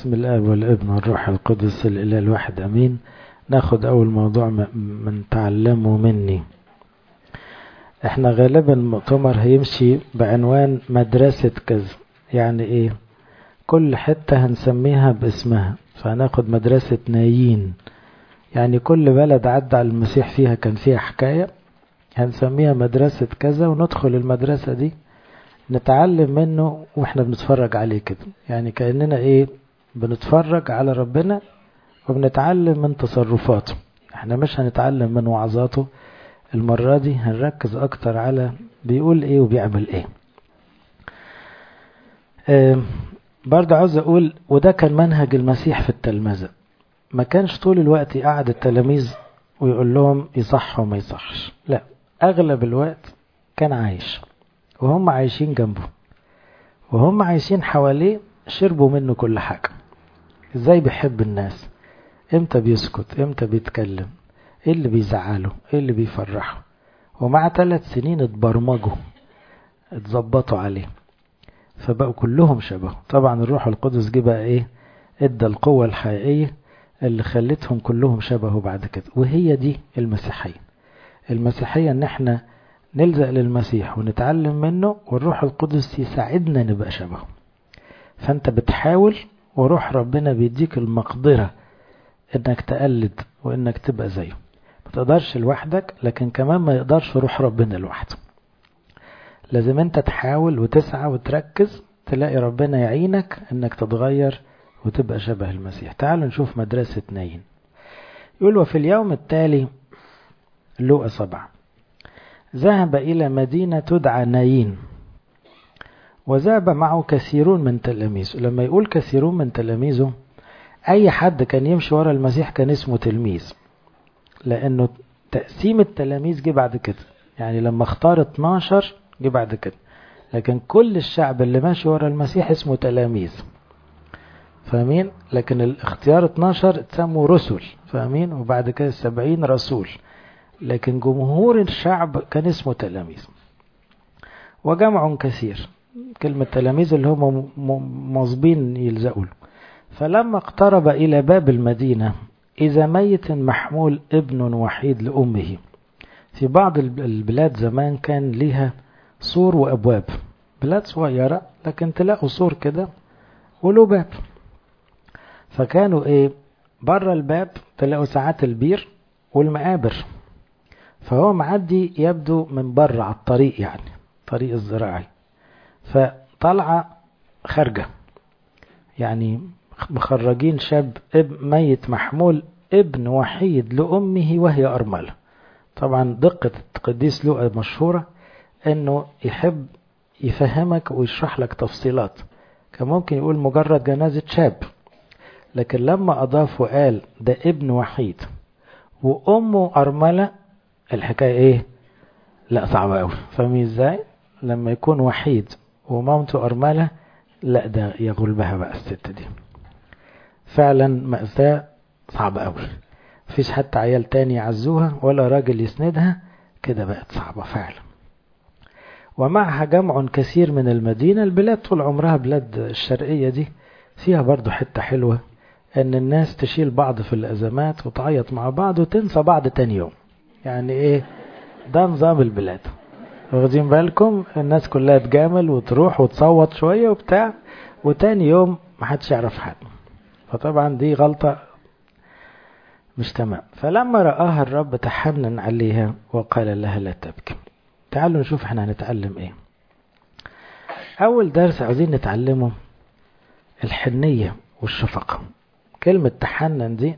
باسم الآب والابن والروح القدس الإله الواحد أمين ناخد أول موضوع من تعلموا مني احنا غالبا المؤتمر هيمشي بعنوان مدرسة كذا يعني ايه كل حتة هنسميها باسمها فهناخد مدرسة نايين يعني كل بلد عدى على المسيح فيها كان فيها حكاية هنسميها مدرسة كذا وندخل المدرسة دي نتعلم منه واحنا بنتفرج عليه كده يعني كأننا ايه بنتفرج على ربنا وبنتعلم من تصرفاته احنا مش هنتعلم من وعظاته المرة دي هنركز اكتر على بيقول ايه وبيعمل ايه اه برضه عاوز اقول وده كان منهج المسيح في التلمذة ما كانش طول الوقت قاعد التلاميذ ويقول لهم يصح وما يصحش لا اغلب الوقت كان عايش وهم عايشين جنبه وهم عايشين حواليه شربوا منه كل حاجة ازاي بيحب الناس امتى بيسكت امتى بيتكلم ايه اللي بيزعله ايه اللي بيفرحه ومع ثلاث سنين اتبرمجوا اتظبطوا عليه فبقوا كلهم شبهه طبعا الروح القدس جه بقى ايه ادى القوة الحقيقية اللي خلتهم كلهم شبهه بعد كده وهي دي المسيحية المسيحية ان احنا نلزق للمسيح ونتعلم منه والروح القدس يساعدنا نبقى شبهه فانت بتحاول وروح ربنا بيديك المقدرة انك تقلد وانك تبقى زيه ما تقدرش لوحدك لكن كمان ما يقدرش روح ربنا لوحده لازم انت تحاول وتسعى وتركز تلاقي ربنا يعينك انك تتغير وتبقى شبه المسيح تعالوا نشوف مدرسة نايين يقول وفي اليوم التالي لوقا سبعة ذهب إلى مدينة تدعى نايين وذهب معه كثيرون من تلاميذه لما يقول كثيرون من تلاميذه أي حد كان يمشي ورا المسيح كان اسمه تلميذ لأنه تقسيم التلاميذ جه بعد كده يعني لما اختار 12 جه بعد كده لكن كل الشعب اللي ماشي ورا المسيح اسمه تلاميذ فاهمين لكن الاختيار 12 اتسموا رسل فاهمين وبعد كده 70 رسول لكن جمهور الشعب كان اسمه تلاميذ وجمع كثير كلمة تلاميذ اللي هم مصبين يلزقوا له فلما اقترب إلى باب المدينة إذا ميت محمول ابن وحيد لأمه في بعض البلاد زمان كان ليها سور وأبواب بلاد صغيرة لكن تلاقوا سور كده وله باب فكانوا ايه بره الباب تلاقوا ساعات البير والمقابر فهو معدي يبدو من بره على الطريق يعني طريق الزراعي فطلعة خارجة يعني مخرجين شاب اب ميت محمول ابن وحيد لأمه وهي أرملة طبعا دقة القديس لوقا مشهورة انه يحب يفهمك ويشرح لك تفصيلات كان ممكن يقول مجرد جنازة شاب لكن لما أضاف وقال ده ابن وحيد وأمه أرملة الحكاية إيه؟ لا صعبة أوي فاهمين إزاي؟ لما يكون وحيد ومامته أرملة لا ده يغلبها بقى الست دي فعلا مأساة صعبة أوي مفيش حتى عيال تاني يعزوها ولا راجل يسندها كده بقت صعبة فعلا ومعها جمع كثير من المدينة البلاد طول عمرها بلاد الشرقية دي فيها برضو حتة حلوة ان الناس تشيل بعض في الازمات وتعيط مع بعض وتنسى بعض تاني يوم يعني ايه ده نظام البلاد واخدين بالكم الناس كلها تجامل وتروح وتصوت شوية وبتاع وتاني يوم محدش يعرف حد فطبعا دي غلطة مش تمام فلما رآها الرب تحنن عليها وقال لها لا تبكي تعالوا نشوف احنا هنتعلم ايه اول درس عاوزين نتعلمه الحنية والشفقة كلمة تحنن دي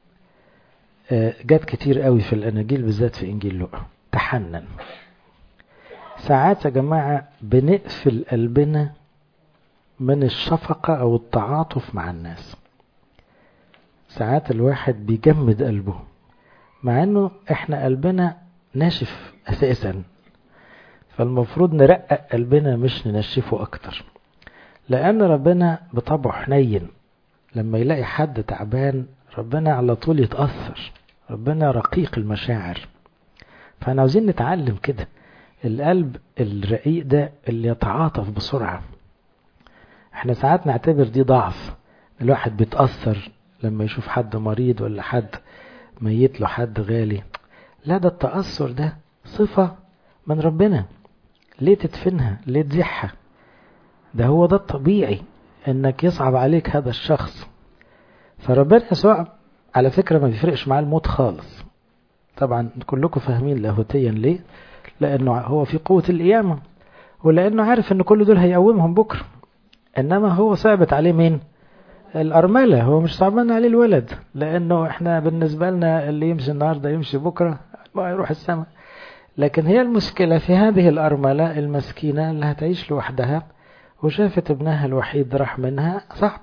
جت كتير قوي في الأناجيل بالذات في إنجيل لوقا تحنن ساعات يا جماعة بنقفل قلبنا من الشفقة أو التعاطف مع الناس ساعات الواحد بيجمد قلبه مع انه احنا قلبنا ناشف اساسا فالمفروض نرقق قلبنا مش ننشفه اكتر لأن ربنا بطبعه حنين لما يلاقي حد تعبان ربنا على طول يتأثر ربنا رقيق المشاعر فاحنا عاوزين نتعلم كده القلب الرقيق ده اللي يتعاطف بسرعة احنا ساعات نعتبر دي ضعف الواحد بيتأثر لما يشوف حد مريض ولا حد ميت له حد غالي لا ده التأثر ده صفة من ربنا ليه تدفنها ليه تزحها ده هو ده الطبيعي انك يصعب عليك هذا الشخص فربنا يسوع على فكرة ما بيفرقش معاه الموت خالص طبعا كلكم فاهمين لاهوتيا ليه لانه هو في قوة القيامة ولانه عارف ان كل دول هيقومهم بكرة انما هو صعبت عليه مين الأرملة هو مش صعبان عليه الولد لأنه إحنا بالنسبة لنا اللي يمشي النهاردة يمشي بكرة ما يروح السماء لكن هي المشكلة في هذه الأرملة المسكينة اللي هتعيش لوحدها وشافت ابنها الوحيد راح منها صعب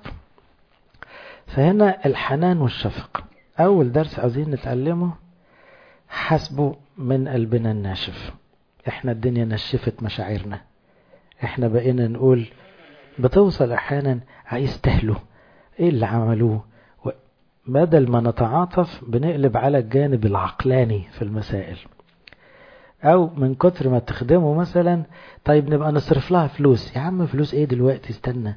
فهنا الحنان والشفق أول درس عايزين نتعلمه حسبه من قلبنا الناشف احنا الدنيا نشفت مشاعرنا احنا بقينا نقول بتوصل احيانا هيستهلوا ايه اللي عملوه بدل ما نتعاطف بنقلب على الجانب العقلاني في المسائل او من كتر ما تخدمه مثلا طيب نبقى نصرف لها فلوس يا عم فلوس ايه دلوقتي استنى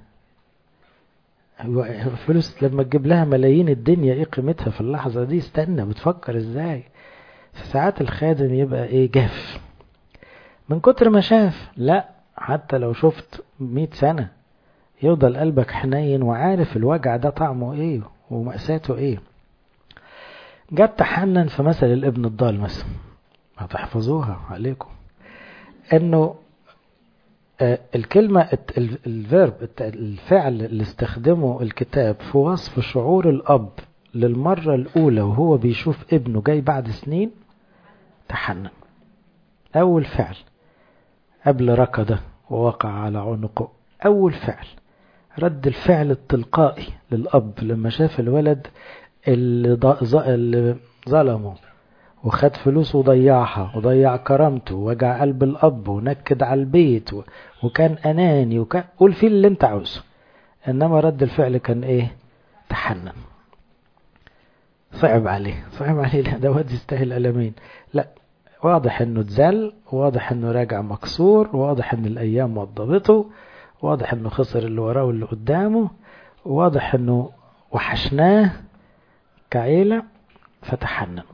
فلوس لما تجيب لها ملايين الدنيا ايه قيمتها في اللحظة دي استنى بتفكر ازاي فساعات الخادم يبقى ايه جاف من كتر ما شاف لا حتى لو شفت مئة سنة يفضل قلبك حنين وعارف الوجع ده طعمه ايه ومأساته ايه جت تحنن في مثل الابن الضال مثلا هتحفظوها عليكم انه الكلمة الفيرب الفعل اللي استخدمه الكتاب في وصف شعور الأب للمرة الأولى وهو بيشوف ابنه جاي بعد سنين تحنن أول فعل قبل ركضه ووقع على عنقه أول فعل رد الفعل التلقائي للأب لما شاف الولد اللي ظلمه وخد فلوسه وضيعها وضيع كرامته وجع قلب الأب ونكد على البيت وكان أناني وكان قول فيه اللي انت عاوزه إنما رد الفعل كان إيه تحنن صعب عليه صعب عليه لا ده واد يستاهل ألمين لا واضح انه اتزل واضح انه راجع مكسور واضح ان الايام وضبته واضح انه خسر اللي وراه واللي قدامه واضح انه وحشناه كعيلة فتحنن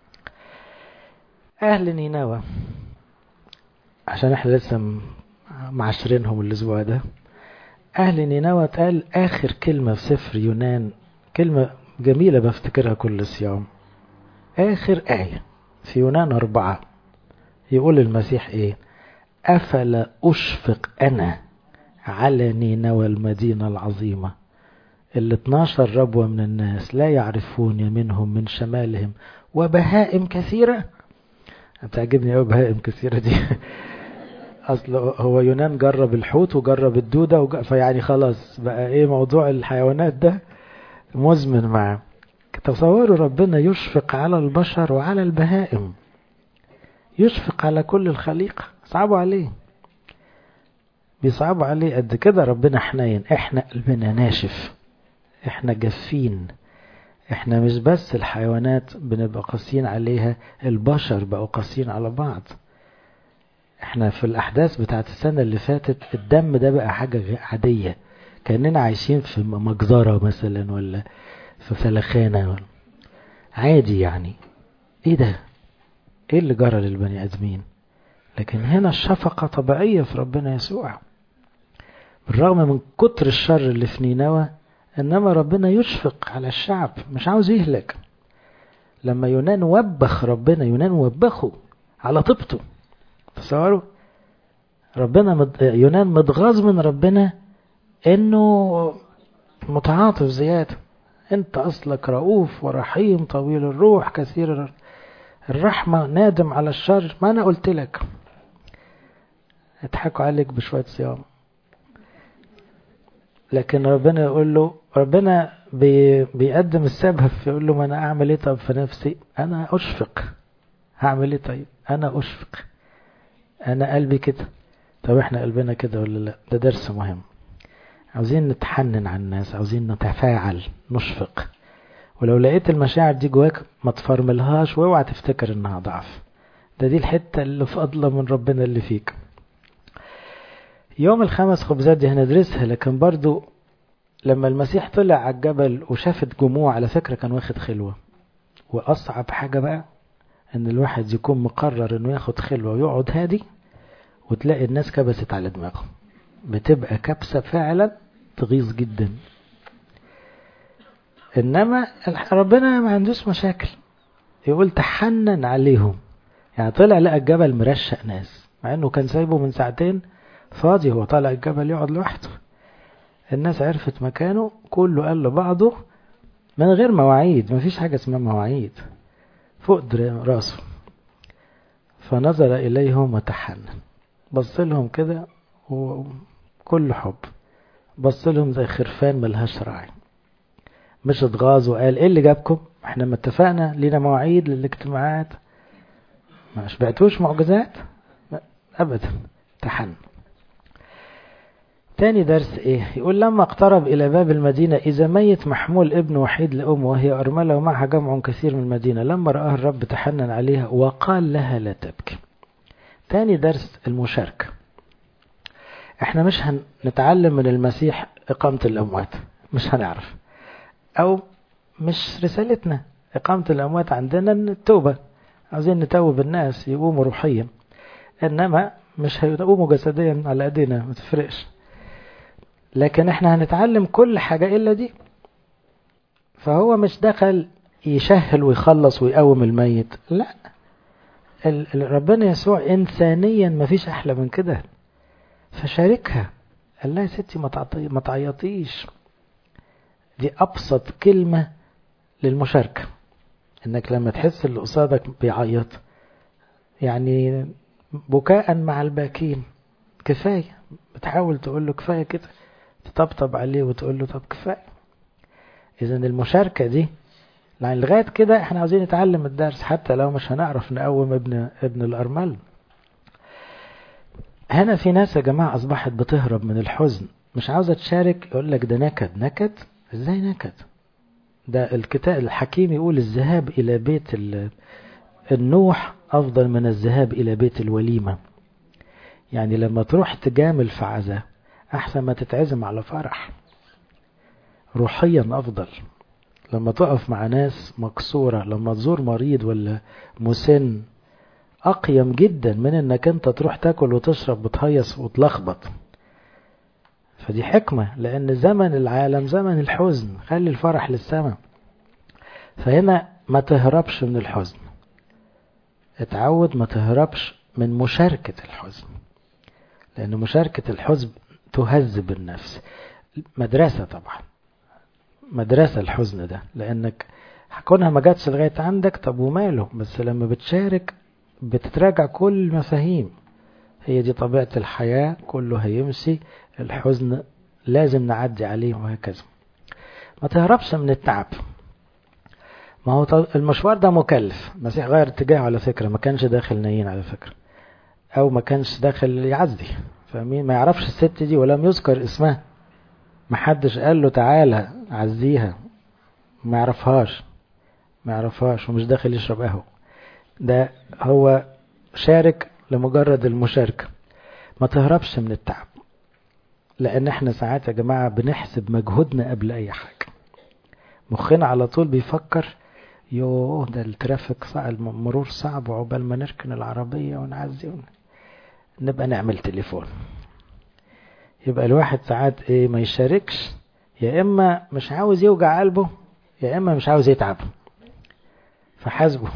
اهل نينوى عشان احنا لسه معشرينهم الاسبوع ده اهل نينوى قال اخر كلمة في سفر يونان كلمة جميلة بفتكرها كل صيام اخر ايه في يونان أربعة يقول المسيح إيه أفلا أشفق أنا على نينوى المدينة العظيمة ال 12 ربوة من الناس لا يعرفون يمينهم من شمالهم وبهائم كثيرة بتعجبني أوي بهائم كثيرة دي أصل هو يونان جرب الحوت وجرب الدودة وج... فيعني خلاص بقى إيه موضوع الحيوانات ده مزمن معاه تصوروا ربنا يشفق على البشر وعلى البهائم يشفق على كل الخليقة صعبوا عليه بيصعبوا عليه قد كده ربنا حنين احنا قلبنا ناشف احنا جافين احنا مش بس الحيوانات بنبقى قاسيين عليها البشر بقوا قاسيين على بعض احنا في الاحداث بتاعت السنة اللي فاتت الدم ده بقى حاجة عادية كأننا عايشين في مجزرة مثلا ولا في فلخانة عادي يعني ايه ده ايه اللي جرى للبني ادمين لكن هنا الشفقة طبيعية في ربنا يسوع بالرغم من كتر الشر اللي في نينوى انما ربنا يشفق على الشعب مش عاوز يهلك لما يونان وبخ ربنا يونان وبخه على طيبته تصوروا ربنا مد... يونان متغاظ من ربنا انه متعاطف زياده انت اصلك رؤوف ورحيم طويل الروح كثير الرحمة نادم على الشر ما انا قلت لك اضحكوا عليك بشوية صيام لكن ربنا يقول له ربنا بي بيقدم السبب يقول له ما انا اعمل ايه طب في نفسي انا اشفق هعمل ايه طيب انا اشفق انا قلبي كده طب احنا قلبنا كده ولا لا ده درس مهم عاوزين نتحنن على الناس عاوزين نتفاعل نشفق ولو لقيت المشاعر دي جواك ما تفرملهاش واوعى تفتكر انها ضعف ده دي الحتة اللي فاضلة من ربنا اللي فيك يوم الخمس خبزات دي هندرسها لكن برضو لما المسيح طلع على الجبل وشافت جموع على فكرة كان واخد خلوة وأصعب حاجة بقى إن الواحد يكون مقرر إنه ياخد خلوة ويقعد هادي وتلاقي الناس كبست على دماغه بتبقى كبسة فعلا تغيظ جدا إنما ربنا ما عندوش مشاكل يقول تحنن عليهم يعني طلع لقى الجبل مرشق ناس مع إنه كان سايبه من ساعتين فاضي هو طالع الجبل يقعد لوحده الناس عرفت مكانه كله قال لبعضه من غير مواعيد مفيش حاجة اسمها مواعيد فوق راسه فنظر إليهم وتحنن بص لهم كده وكل حب بص لهم زي خرفان ملهاش راعي مش اتغاظ وقال ايه اللي جابكم احنا ما اتفقنا لينا مواعيد للاجتماعات ما شبعتوش معجزات ابدا تحنن تاني درس ايه يقول لما اقترب الى باب المدينة اذا ميت محمول ابن وحيد لامه وهي ارملة ومعها جمع كثير من المدينة لما رآه الرب تحنن عليها وقال لها لا تبكي تاني درس المشاركة احنا مش هنتعلم من المسيح اقامة الاموات مش هنعرف او مش رسالتنا اقامة الاموات عندنا التوبة عاوزين نتوب الناس يقوموا روحيا انما مش هيقوموا جسديا على ايدينا ما تفرقش لكن احنا هنتعلم كل حاجة الا دي فهو مش دخل يشهل ويخلص ويقوم الميت لا ربنا يسوع انسانيا ما فيش احلى من كده فشاركها قال لها يا ستي ما تعيطيش دي ابسط كلمة للمشاركة انك لما تحس اللي قصادك بيعيط يعني بكاء مع الباكين كفاية بتحاول تقول له كفاية كده تطبطب عليه وتقول له طب كفاية اذا المشاركة دي يعني لغاية كده احنا عاوزين نتعلم الدرس حتى لو مش هنعرف نقوم ابن ابن الأرمل هنا في ناس يا جماعة أصبحت بتهرب من الحزن مش عاوزة تشارك يقول لك ده نكد نكد ازاي نكد ده الكتاب الحكيم يقول الذهاب إلى بيت النوح أفضل من الذهاب إلى بيت الوليمة يعني لما تروح تجامل في عزا أحسن ما تتعزم على فرح روحيا أفضل لما تقف مع ناس مكسورة لما تزور مريض ولا مسن أقيم جدا من انك انت تروح تاكل وتشرب وتهيص وتلخبط فدي حكمة لأن زمن العالم زمن الحزن خلي الفرح للسماء فهنا ما تهربش من الحزن اتعود ما تهربش من مشاركة الحزن لأن مشاركة الحزن تهذب النفس مدرسة طبعا مدرسة الحزن ده لأنك كونها ما جاتش لغاية عندك طب وماله بس لما بتشارك بتتراجع كل المفاهيم هي دي طبيعة الحياة كله هيمشي الحزن لازم نعدي عليه وهكذا ما تهربش من التعب ما هو المشوار ده مكلف المسيح غير اتجاهه على فكرة ما كانش داخل نايين على فكرة او ما كانش داخل يعزي فاهمين ما يعرفش الست دي ولم يذكر اسمها ما حدش قال له تعالى عزيها ما يعرفهاش ما يعرفهاش ومش داخل يشرب قهوة ده هو شارك لمجرد المشاركة ما تهربش من التعب لان احنا ساعات يا جماعة بنحسب مجهودنا قبل اي حاجة مخنا على طول بيفكر يوه ده الترافيك صعب المرور صعب وعقبال ما نركن العربية ونعزي ون... نبقى نعمل تليفون يبقى الواحد ساعات ايه ما يشاركش يا اما مش عاوز يوجع قلبه يا اما مش عاوز يتعب فحاسبه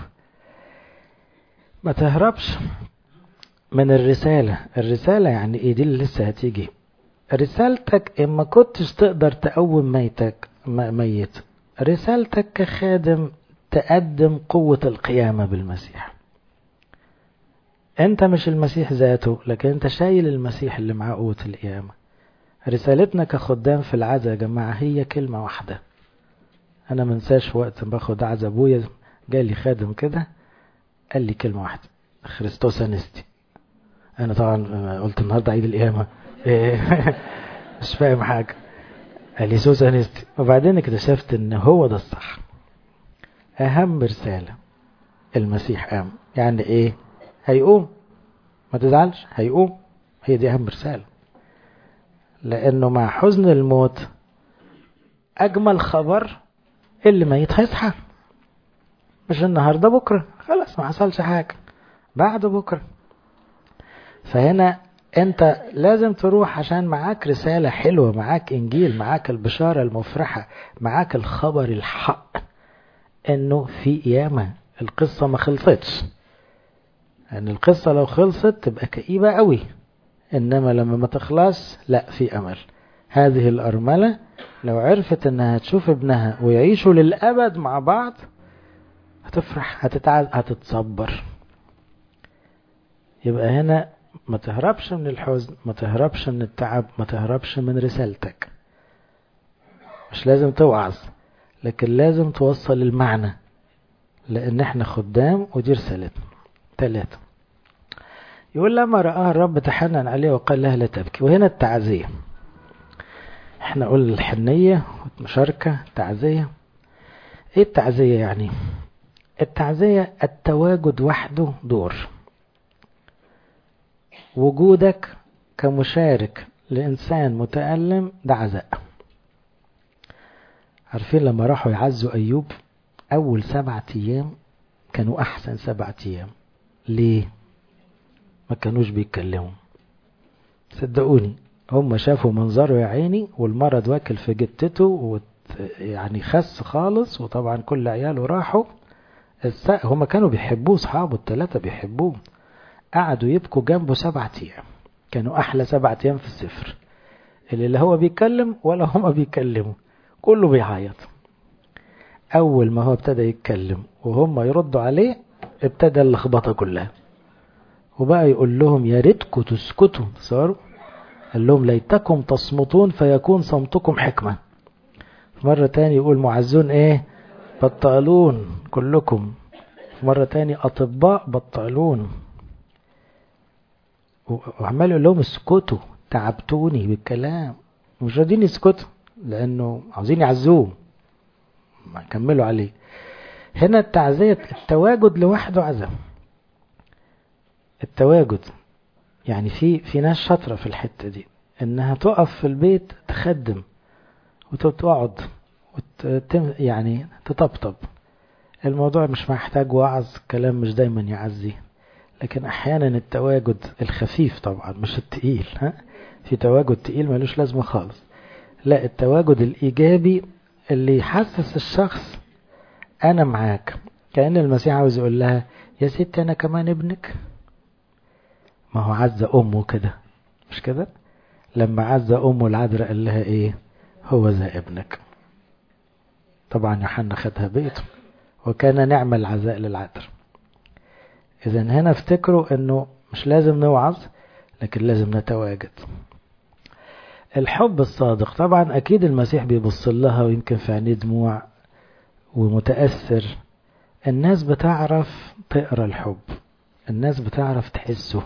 ما تهربش من الرسالة الرسالة يعني ايه دي اللي لسه هتيجي رسالتك اما كنتش تقدر تقوم ميتك ميت رسالتك كخادم تقدم قوة القيامة بالمسيح انت مش المسيح ذاته لكن انت شايل المسيح اللي معاه قوة القيامة رسالتنا كخدام في العزا يا جماعة هي كلمة واحدة انا منساش وقت باخد عزا ابويا جالي خادم كده قال لي كلمة واحدة خريستوس انستي انا طبعا قلت النهاردة عيد القيامة مش فاهم حاجة قال لي سوس انستي وبعدين اكتشفت ان هو ده الصح اهم رسالة المسيح قام يعني ايه هيقوم ما تزعلش هيقوم هي دي اهم رسالة لانه مع حزن الموت أجمل خبر اللي ميت هيصحى مش النهاردة بكرة خلاص ما حصلش حاجة بعد بكرة فهنا انت لازم تروح عشان معاك رسالة حلوة معاك انجيل معاك البشارة المفرحة معاك الخبر الحق انه في قيامة القصة ما خلصتش ان يعني القصة لو خلصت تبقى كئيبة قوي انما لما ما تخلص لا في امل هذه الارملة لو عرفت انها تشوف ابنها ويعيشوا للابد مع بعض هتفرح هتتعز هتتصبر يبقى هنا ما تهربش من الحزن ما تهربش من التعب ما تهربش من رسالتك مش لازم توعظ لكن لازم توصل المعنى لان احنا خدام ودي رسالتنا ثلاثة يقول لما رآها الرب تحنن عليه وقال لها لا تبكي وهنا التعزية احنا قلنا الحنية مشاركة تعزية ايه التعزية يعني التعزية التواجد وحده دور وجودك كمشارك لإنسان متألم ده عزاء عارفين لما راحوا يعزوا أيوب أول سبعة أيام كانوا أحسن سبعة أيام ليه ما كانوش بيتكلموا صدقوني هم شافوا منظره يا عيني والمرض واكل في جتته وت... يعني خس خالص وطبعا كل عياله راحوا الس... هم كانوا بيحبوه اصحابه الثلاثة بيحبوه قعدوا يبكوا جنبه سبعة أيام كانوا أحلى سبعة أيام في السفر اللي لا هو بيتكلم ولا هما بيتكلموا كله بيعيط أول ما هو ابتدى يتكلم وهم يردوا عليه ابتدى اللخبطة كلها وبقى يقول لهم يا ريتكم تسكتوا تصوروا قال لهم ليتكم تصمتون فيكون صمتكم حكمة مرة تاني يقول معزون ايه بطلون كلكم مرة تاني أطباء بطلون وعمال يقول لهم اسكتوا تعبتوني بالكلام مش راضيين يسكتوا لأنه عاوزين يعزوه ما كملوا عليه هنا التعزية التواجد لوحده عزم التواجد يعني في في ناس شاطرة في الحتة دي انها تقف في البيت تخدم وتقعد وت... يعني تطبطب الموضوع مش محتاج وعظ كلام مش دايما يعزي لكن احيانا التواجد الخفيف طبعا مش التقيل ها في تواجد تقيل ملوش لازمة خالص لا التواجد الايجابي اللي يحسس الشخص انا معاك كأن المسيح عاوز يقول لها يا ست انا كمان ابنك ما هو عز امه كده مش كده لما عز امه العذراء قال لها ايه هو ذا ابنك طبعا يوحنا خدها بيته وكان نعم العزاء للعذراء اذا هنا افتكروا انه مش لازم نوعظ لكن لازم نتواجد الحب الصادق طبعا اكيد المسيح بيبص لها ويمكن في عينيه دموع ومتاثر الناس بتعرف تقرا الحب الناس بتعرف تحسه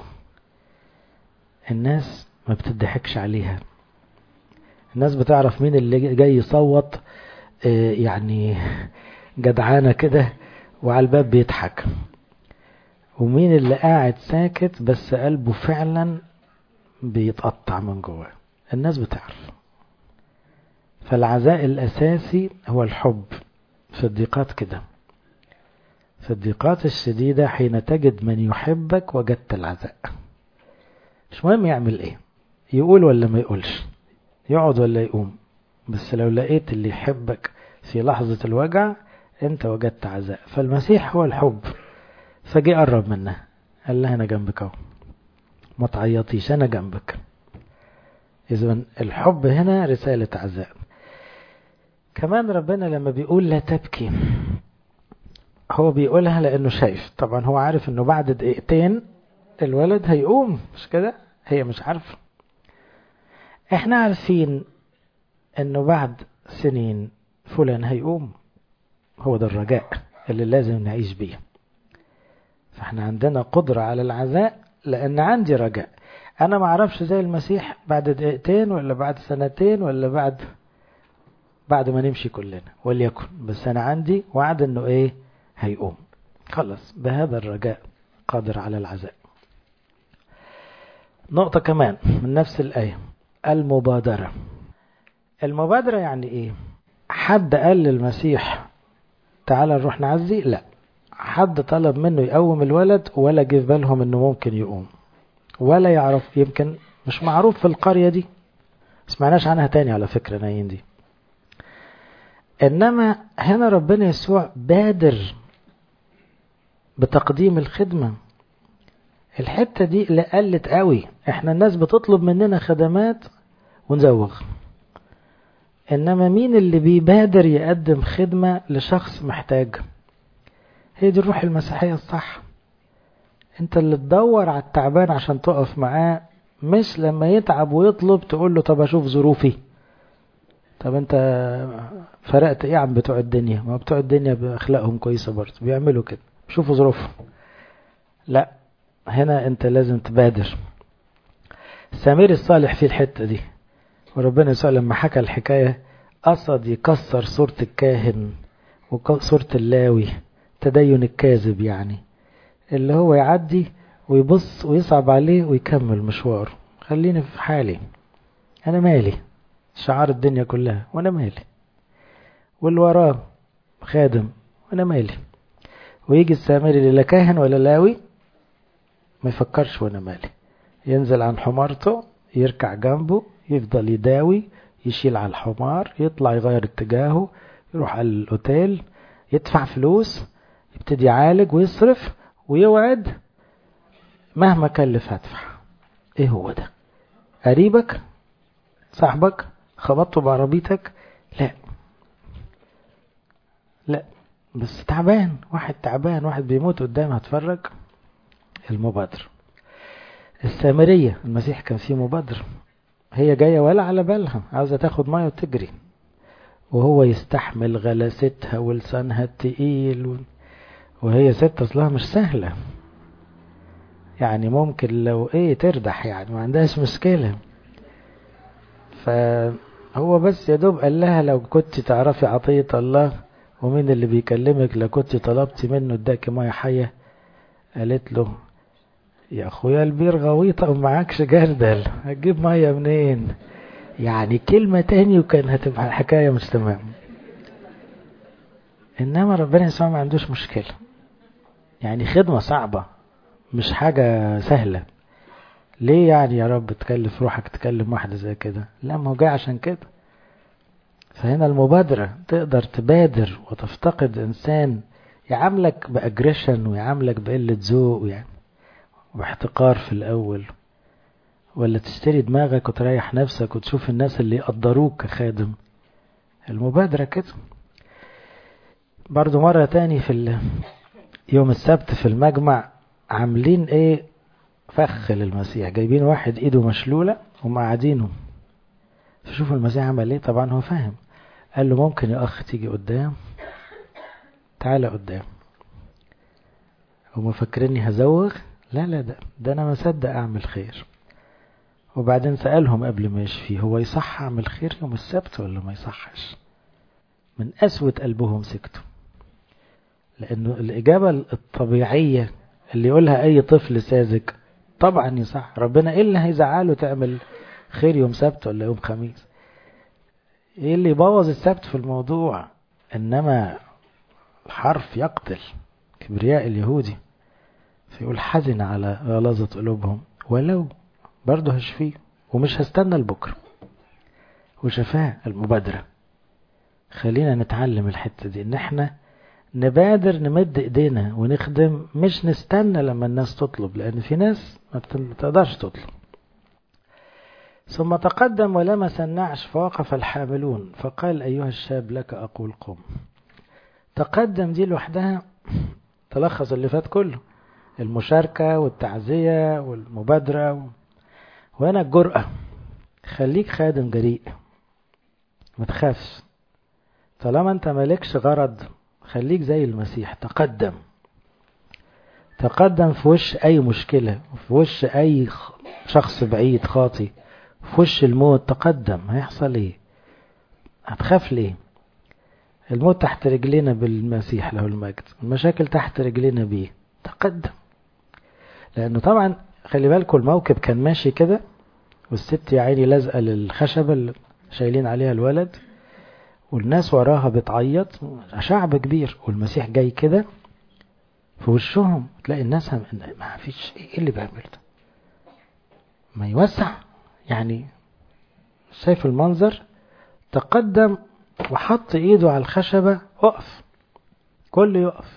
الناس ما بتضحكش عليها الناس بتعرف مين اللي جاي يصوت يعني جدعانة كده وعلى الباب بيضحك ومين اللي قاعد ساكت بس قلبه فعلا بيتقطع من جواه الناس بتعرف فالعزاء الأساسي هو الحب في الضيقات كده في الضيقات الشديدة حين تجد من يحبك وجدت العزاء مش مهم يعمل ايه يقول ولا ما يقولش يقعد ولا يقوم بس لو لقيت اللي يحبك في لحظة الوجع انت وجدت عزاء فالمسيح هو الحب فجي قرب منها قال لها انا جنبك اهو ما تعيطيش انا جنبك اذا الحب هنا رسالة عزاء كمان ربنا لما بيقول لا تبكي هو بيقولها لانه شايف طبعا هو عارف انه بعد دقيقتين الولد هيقوم مش كده هي مش عارفه احنا عارفين انه بعد سنين فلان هيقوم هو ده الرجاء اللي لازم نعيش بيه فاحنا عندنا قدرة على العزاء لان عندي رجاء انا ما اعرفش زي المسيح بعد دقيقتين ولا بعد سنتين ولا بعد بعد ما نمشي كلنا وليكن بس انا عندي وعد انه ايه هيقوم خلص بهذا الرجاء قادر على العزاء نقطة كمان من نفس الآية المبادرة المبادرة يعني إيه حد قال للمسيح تعالى نروح نعزي لا حد طلب منه يقوم الولد ولا جه في بالهم انه ممكن يقوم ولا يعرف يمكن مش معروف في القرية دي سمعناش عنها تاني على فكرة نايين دي انما هنا ربنا يسوع بادر بتقديم الخدمة الحتة دي اللي قلت قوي احنا الناس بتطلب مننا خدمات ونزوغ انما مين اللي بيبادر يقدم خدمة لشخص محتاج هي دي الروح المسيحية الصح انت اللي تدور على التعبان عشان تقف معاه مش لما يتعب ويطلب تقول له طب اشوف ظروفي طب انت فرقت ايه عن بتوع الدنيا ما بتوع الدنيا باخلاقهم كويسه برضه بيعملوا كده شوفوا ظروفهم لا هنا انت لازم تبادر سمير الصالح في الحته دي وربنا يسوع لما حكى الحكايه قصد يكسر صوره الكاهن وصوره اللاوي تدين الكاذب يعني اللي هو يعدي ويبص ويصعب عليه ويكمل مشواره خليني في حالي انا مالي شعار الدنيا كلها وانا مالي واللي وراه خادم وانا مالي ويجي السامري اللي لا كاهن ولا لاوي ما يفكرش وانا مالي ينزل عن حمارته يركع جنبه يفضل يداوي يشيل على الحمار يطلع يغير اتجاهه يروح على الاوتيل يدفع فلوس يبتدي يعالج ويصرف ويوعد مهما كلف هدفع ايه هو ده قريبك صاحبك خبطته بعربيتك لا لا بس تعبان واحد تعبان واحد بيموت قدام هتفرج المبادرة السامرية المسيح كان فيه مبادرة هي جاية ولا على بالها عاوزة تاخد مية وتجري وهو يستحمل غلاستها ولسانها التقيل و... وهي ست اصلها مش سهلة يعني ممكن لو ايه تردح يعني ما عندهاش مشكلة فهو بس يا دوب قال لها لو كنت تعرفي عطية الله ومين اللي بيكلمك لو كنت طلبتي منه اداكي مية حية قالت له يا اخويا البير غويطة ومعكش جردل هتجيب مية منين يعني كلمة تاني وكان هتبقى الحكاية مش تمام انما ربنا يسوع ما عندوش مشكلة يعني خدمة صعبة مش حاجة سهلة ليه يعني يا رب تكلف روحك تكلم واحدة زي كده لا ما هو جاي عشان كده فهنا المبادرة تقدر تبادر وتفتقد إنسان يعاملك بأجريشن ويعاملك بقلة ذوق ويعني وباحتقار في الأول ولا تشتري دماغك وتريح نفسك وتشوف الناس اللي يقدروك كخادم المبادرة كده برضو مرة تاني في يوم السبت في المجمع عاملين ايه فخ للمسيح جايبين واحد ايده مشلولة ومقعدينه فشوفوا المسيح عمل ايه طبعا هو فاهم قال له ممكن يا اخ تيجي قدام تعالى قدام هما فاكريني هزوغ لا لا ده ده انا مصدق اعمل خير وبعدين سألهم قبل ما يشفي هو يصح اعمل خير يوم السبت ولا ما يصحش من قسوة قلبهم سكتوا لانه الاجابة الطبيعية اللي يقولها اي طفل ساذج طبعا يصح ربنا ايه اللي هيزعله تعمل خير يوم سبت ولا يوم خميس ايه اللي يبوظ السبت في الموضوع انما الحرف يقتل كبرياء اليهودي فيقول حزن على غلاظة قلوبهم ولو برضه هشفيه ومش هستنى لبكرة وشفاه المبادرة خلينا نتعلم الحتة دي ان احنا نبادر نمد ايدينا ونخدم مش نستنى لما الناس تطلب لان في ناس ما بتقدرش تطلب ثم تقدم ولمس النعش فوقف الحاملون فقال أيها الشاب لك أقول قم تقدم دي لوحدها تلخص اللي فات كله المشاركة والتعزية والمبادرة و... وهنا الجرأة خليك خادم جريء ما تخافش طالما انت مالكش غرض خليك زي المسيح تقدم تقدم في وش اي مشكلة في وش اي شخص بعيد خاطي في وش الموت تقدم هيحصل ايه هتخاف ليه الموت تحت رجلنا بالمسيح له المجد المشاكل تحت رجلنا بيه تقدم لانه طبعا خلي بالكم الموكب كان ماشي كده والست يا عيني لازقه للخشبه اللي شايلين عليها الولد والناس وراها بتعيط شعب كبير والمسيح جاي كده في وشهم تلاقي الناس ما فيش ايه اللي بيعمل ده ما يوسع يعني شايف المنظر تقدم وحط ايده على الخشبة اقف كله يقف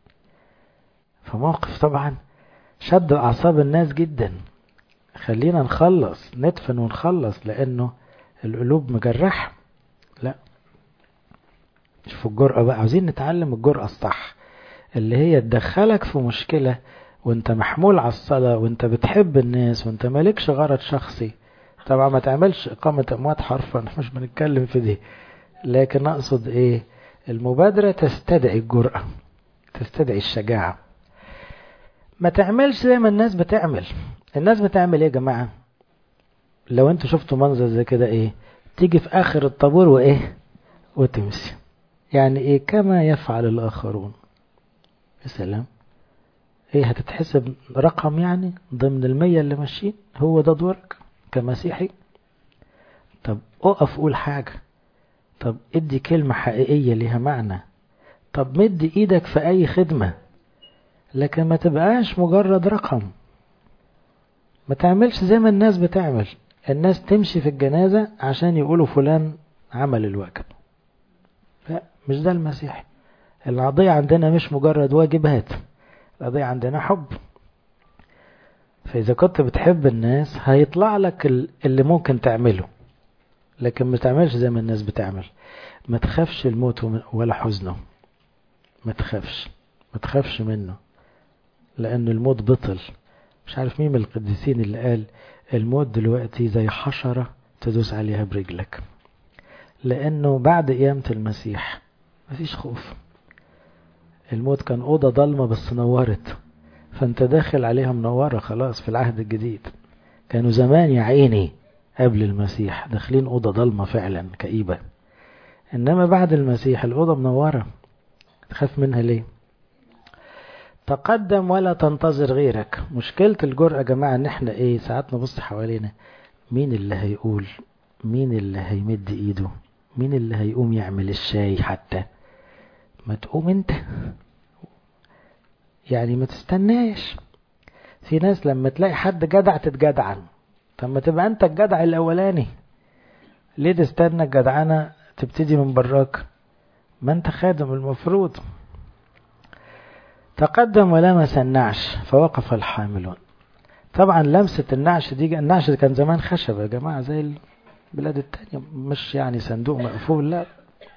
فموقف طبعا شد اعصاب الناس جدا خلينا نخلص ندفن ونخلص لانه القلوب مجرحة لا شوفوا الجرأة بقى عاوزين نتعلم الجرأة الصح اللي هي تدخلك في مشكلة وانت محمول على الصلاة وانت بتحب الناس وانت مالكش غرض شخصي طبعا ما تعملش إقامة أموات حرفا مش بنتكلم في دي لكن أقصد إيه المبادرة تستدعي الجرأة تستدعي الشجاعة ما تعملش زي ما الناس بتعمل الناس بتعمل ايه يا جماعة لو انتوا شفتوا منظر زي كده ايه تيجي في اخر الطابور وايه وتمشي يعني ايه كما يفعل الاخرون يا سلام ايه هتتحسب رقم يعني ضمن المية اللي ماشيين هو ده دورك كمسيحي طب اقف قول حاجة طب ادي كلمة حقيقية ليها معنى طب مد ايدك في اي خدمة لكن ما تبقاش مجرد رقم ما تعملش زي ما الناس بتعمل الناس تمشي في الجنازة عشان يقولوا فلان عمل الواجب لا مش ده المسيح القضية عندنا مش مجرد واجبات القضية عندنا حب فإذا كنت بتحب الناس هيطلع لك اللي ممكن تعمله لكن ما تعملش زي ما الناس بتعمل ما تخافش الموت ولا حزنه ما تخافش ما تخافش منه لأن الموت بطل مش عارف مين من القديسين اللي قال الموت دلوقتي زي حشرة تدوس عليها برجلك لأنه بعد قيامة المسيح مفيش خوف الموت كان أوضة ضلمة بس نورت فأنت داخل عليها منورة خلاص في العهد الجديد كانوا زمان يا عيني قبل المسيح داخلين أوضة ضلمة فعلا كئيبة إنما بعد المسيح الأوضة منورة تخاف منها ليه تقدم ولا تنتظر غيرك مشكلة الجرأة يا جماعة ان احنا ايه ساعات نبص حوالينا مين اللي هيقول مين اللي هيمد ايده مين اللي هيقوم يعمل الشاي حتى ما تقوم انت يعني ما تستناش في ناس لما تلاقي حد جدع تتجدعن طب ما تبقى انت الجدع الاولاني ليه تستنى الجدعنة تبتدي من براك ما انت خادم المفروض تقدم ولمس النعش فوقف الحاملون طبعا لمسة النعش دي النعش كان زمان خشب يا جماعة زي البلاد التانية مش يعني صندوق مقفول لا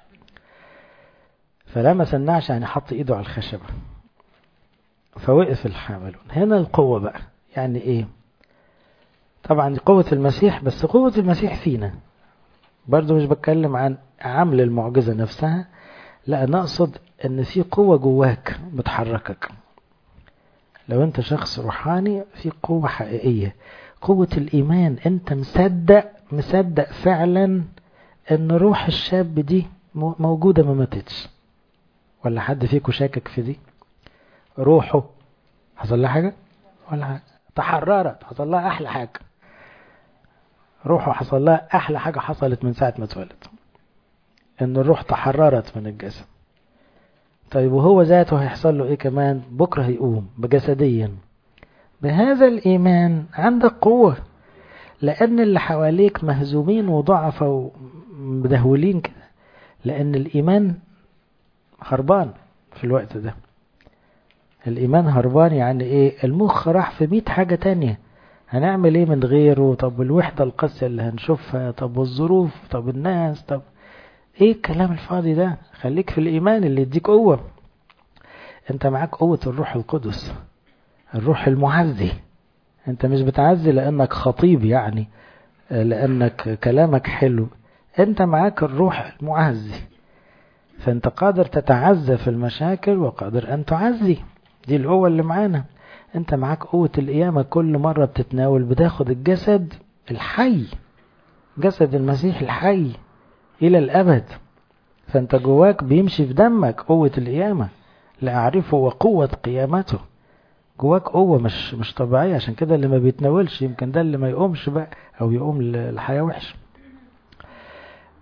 فلمس النعش يعني حط ايده على الخشبة فوقف الحاملون هنا القوة بقى يعني ايه طبعا دي قوة المسيح بس قوة المسيح فينا برضو مش بتكلم عن عمل المعجزة نفسها لا نقصد ان في قوة جواك بتحركك لو انت شخص روحاني في قوة حقيقية قوة الايمان انت مصدق مصدق فعلا ان روح الشاب دي موجودة ما ماتتش ولا حد فيكم شاكك في دي روحه حصل لها حاجة ولا حاجة تحررت حصل لها احلى حاجة روحه حصل لها احلى حاجة حصلت من ساعة ما اتولد ان الروح تحررت من الجسد طيب وهو ذاته هيحصل له ايه كمان بكرة هيقوم بجسديا بهذا الايمان عندك قوة لان اللي حواليك مهزومين وضعفة ومدهولين كده لان الايمان هربان في الوقت ده الايمان هربان يعني ايه المخ راح في مئة حاجة تانية هنعمل ايه من غيره طب الوحدة القاسية اللي هنشوفها طب والظروف طب الناس طب ايه الكلام الفاضي ده خليك في الايمان اللي يديك قوة انت معاك قوة الروح القدس الروح المعزي انت مش بتعزي لانك خطيب يعني لانك كلامك حلو انت معاك الروح المعزي فانت قادر تتعزى في المشاكل وقادر ان تعزي دي القوة اللي معانا انت معاك قوة القيامة كل مرة بتتناول بتاخد الجسد الحي جسد المسيح الحي إلى الأبد فأنت جواك بيمشي في دمك قوة القيامة لأعرفه وقوة قيامته جواك قوة مش مش طبيعية عشان كده اللي ما بيتناولش يمكن ده اللي ما يقومش بقى أو يقوم الحياة وحش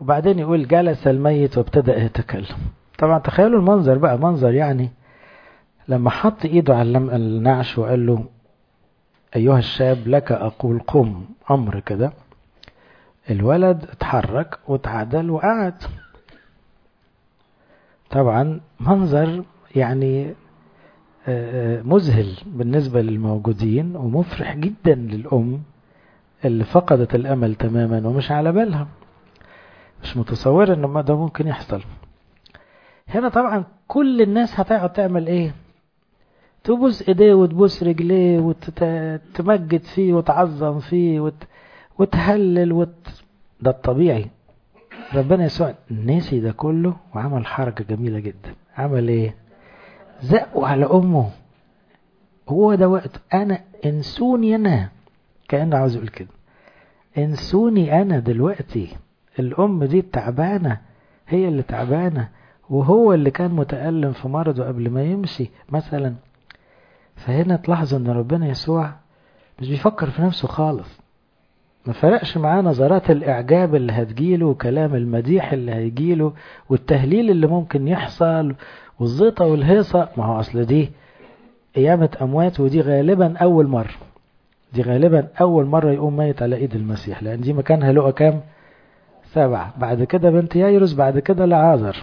وبعدين يقول جلس الميت وابتدأ يتكلم طبعا تخيلوا المنظر بقى منظر يعني لما حط ايده على النعش وقال له ايها الشاب لك اقول قم امر كده الولد اتحرك واتعدل وقعد طبعا منظر يعني مذهل بالنسبة للموجودين ومفرح جدا للأم اللي فقدت الأمل تماما ومش على بالها مش متصورة ان ما ده ممكن يحصل هنا طبعا كل الناس هتقعد تعمل ايه تبوس ايديه وتبوس رجليه وتمجد فيه وتعظم فيه وت... وتهلل وت... ده الطبيعي ربنا يسوع نسي ده كله وعمل حركة جميلة جدا عمل ايه زقوا على امه هو ده وقت انا انسوني انا كأنه عاوز يقول كده انسوني انا دلوقتي الام دي تعبانة هي اللي تعبانة وهو اللي كان متألم في مرضه قبل ما يمشي مثلا فهنا تلاحظوا ان ربنا يسوع مش بيفكر في نفسه خالص ما فرقش معاه نظرات الإعجاب اللي هتجيله وكلام المديح اللي هيجيله والتهليل اللي ممكن يحصل والزيطة والهيصة ما هو أصل دي قيامة أموات ودي غالبا أول مرة دي غالبا أول مرة يقوم ميت على إيد المسيح لأن دي مكانها لقى كام سبعة بعد كده بنت يايروس بعد كده لعازر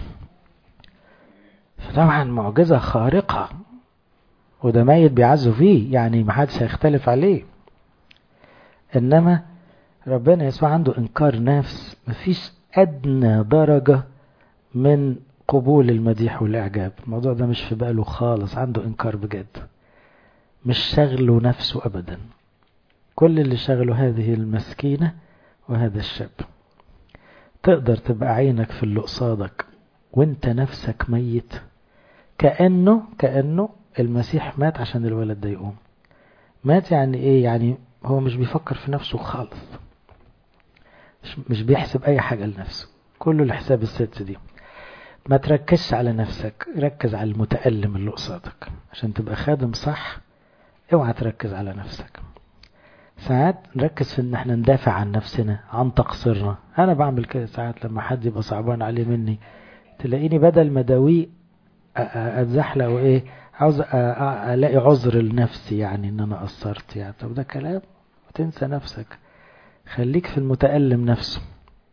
فطبعا معجزة خارقة وده ميت بيعزوا فيه يعني محدش هيختلف عليه إنما ربنا يسوع عنده إنكار نفس مفيش أدنى درجة من قبول المديح والإعجاب الموضوع ده مش في باله خالص عنده إنكار بجد مش شغله نفسه أبدا كل اللي شغله هذه المسكينة وهذا الشاب تقدر تبقى عينك في اللي قصادك وانت نفسك ميت كأنه كأنه المسيح مات عشان الولد ده يقوم مات يعني ايه يعني هو مش بيفكر في نفسه خالص مش, مش بيحسب اي حاجة لنفسه كله لحساب الست دي ما تركزش على نفسك ركز على المتألم اللي قصادك عشان تبقى خادم صح اوعى تركز على نفسك ساعات نركز في ان احنا ندافع عن نفسنا عن تقصيرنا انا بعمل كده ساعات لما حد يبقى صعبان عليه مني تلاقيني بدل ما داويه اتزحلق وايه عاوز الاقي عذر لنفسي يعني ان انا قصرت يعني طب ده كلام وتنسى نفسك خليك في المتألم نفسه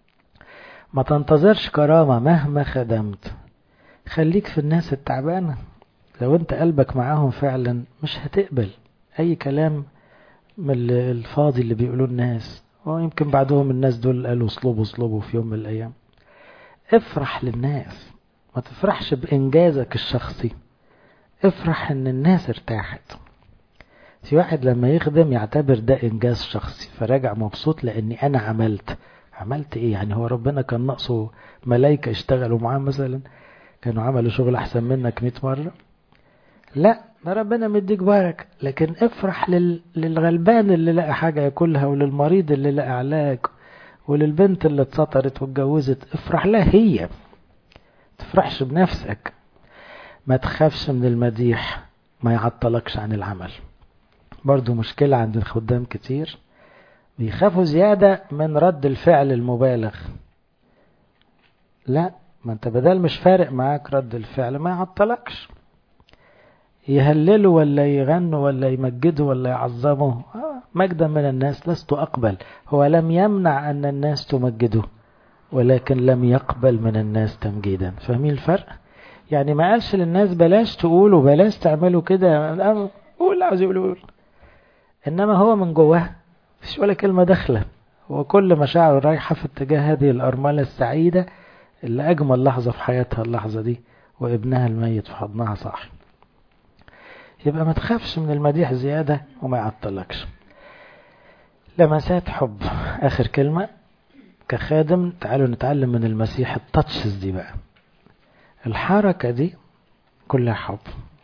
ما تنتظرش كرامة مهما خدمت خليك في الناس التعبانة لو انت قلبك معاهم فعلا مش هتقبل اي كلام من الفاضي اللي بيقولوه الناس ويمكن بعدهم الناس دول قالوا اصلبوا اصلبوا في يوم من الايام افرح للناس ما تفرحش بانجازك الشخصي افرح ان الناس ارتاحت في واحد لما يخدم يعتبر ده انجاز شخصي فراجع مبسوط لاني انا عملت عملت ايه يعني هو ربنا كان ناقصه ملايكة اشتغلوا معاه مثلا كانوا عملوا شغل احسن منك 100 مرة لا ده ربنا مديك بارك لكن افرح لل... للغلبان اللي لقى حاجة ياكلها وللمريض اللي لقى علاج وللبنت اللي اتسطرت واتجوزت افرح لها هي تفرحش بنفسك ما تخافش من المديح ما يعطلكش عن العمل برضو مشكلة عند الخدام كتير بيخافوا زيادة من رد الفعل المبالغ لا ما انت بدل مش فارق معاك رد الفعل ما يعطلكش يهللوا ولا يغنوا ولا يمجدوا ولا يعظموا آه مجدا من الناس لست أقبل هو لم يمنع أن الناس تمجده ولكن لم يقبل من الناس تمجيدا فاهمين الفرق يعني ما قالش للناس بلاش تقولوا بلاش تعملوا كده قول عاوز يقول قول إنما هو من جواه مفيش ولا كلمة داخلة هو كل مشاعره رايحة في اتجاه هذه الأرملة السعيدة اللي أجمل لحظة في حياتها اللحظة دي وابنها الميت في حضنها صاحي يبقى ما تخافش من المديح زيادة وما يعطلكش لمسات حب آخر كلمة كخادم تعالوا نتعلم من المسيح التاتشز دي بقى الحركة دي كلها حب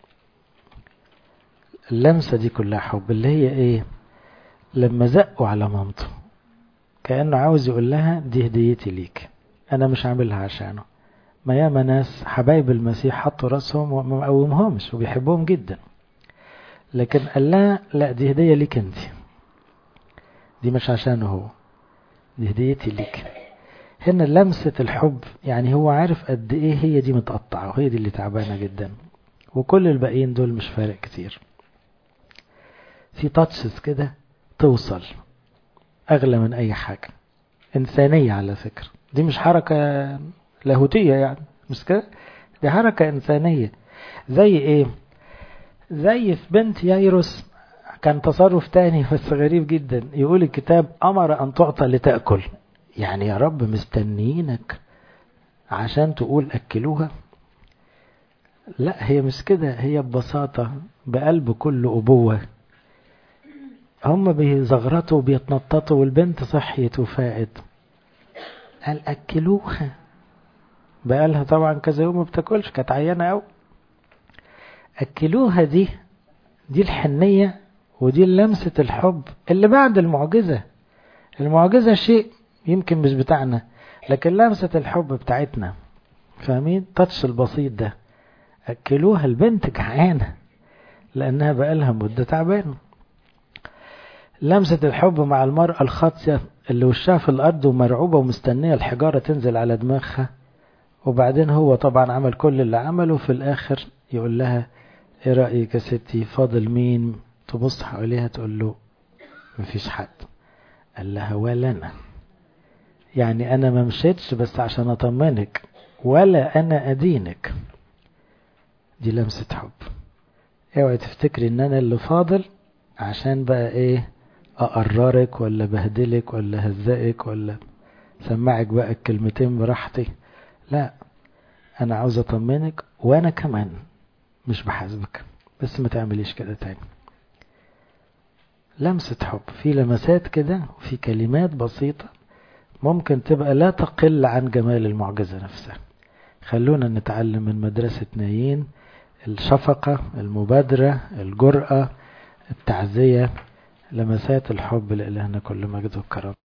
اللمسة دي كلها حب اللي هي ايه لما زقوا على مامته كأنه عاوز يقول لها دي هديتي ليك أنا مش عاملها عشانه ما ياما ناس حبايب المسيح حطوا راسهم وما مقومهمش وبيحبهم جدا لكن قال لها لا دي هدية ليك انت دي مش عشانه هو دي هديتي ليك هنا لمسة الحب يعني هو عارف قد ايه هي دي متقطعة وهي دي اللي تعبانة جدا وكل الباقيين دول مش فارق كتير في تاتشز كده توصل اغلى من اي حاجة انسانية على فكرة دي مش حركة لاهوتية يعني مش كده دي حركة انسانية زي ايه زي في بنت يايروس كان تصرف تاني بس غريب جدا يقول الكتاب امر ان تعطى لتأكل يعني يا رب مستنيينك عشان تقول اكلوها لا هي مش كده هي ببساطة بقلب كل أبوة هم بيزغرطوا وبيتنططوا والبنت صحيت وفاقت قال أكلوها بقالها طبعا كذا يوم ما بتاكلش كانت عيانة أوي أكلوها دي دي الحنية ودي لمسة الحب اللي بعد المعجزة المعجزة شيء يمكن مش بتاعنا لكن لمسة الحب بتاعتنا فاهمين تاتش البسيط ده أكلوها البنت جعانة لأنها بقالها مدة تعبانة لمسة الحب مع المرأة الخاطية اللي وشها في الأرض ومرعوبة ومستنية الحجارة تنزل على دماغها وبعدين هو طبعا عمل كل اللي عمله في الآخر يقول لها ايه رأيك يا ستي فاضل مين تبص حواليها تقول له مفيش حد قال لها ولا أنا يعني أنا ما مشيتش بس عشان أطمنك ولا أنا أدينك دي لمسة حب اوعي تفتكري ان انا اللي فاضل عشان بقى ايه اقررك ولا بهدلك ولا هزقك ولا سمعك بقى الكلمتين براحتي لا انا عاوز اطمنك وانا كمان مش بحاسبك بس ما تعمليش كده تاني لمسة حب في لمسات كده وفي كلمات بسيطة ممكن تبقى لا تقل عن جمال المعجزة نفسها خلونا نتعلم من مدرسة نايين الشفقة المبادرة الجرأة التعزية لمسات الحب لإلهنا كل مجد وكرم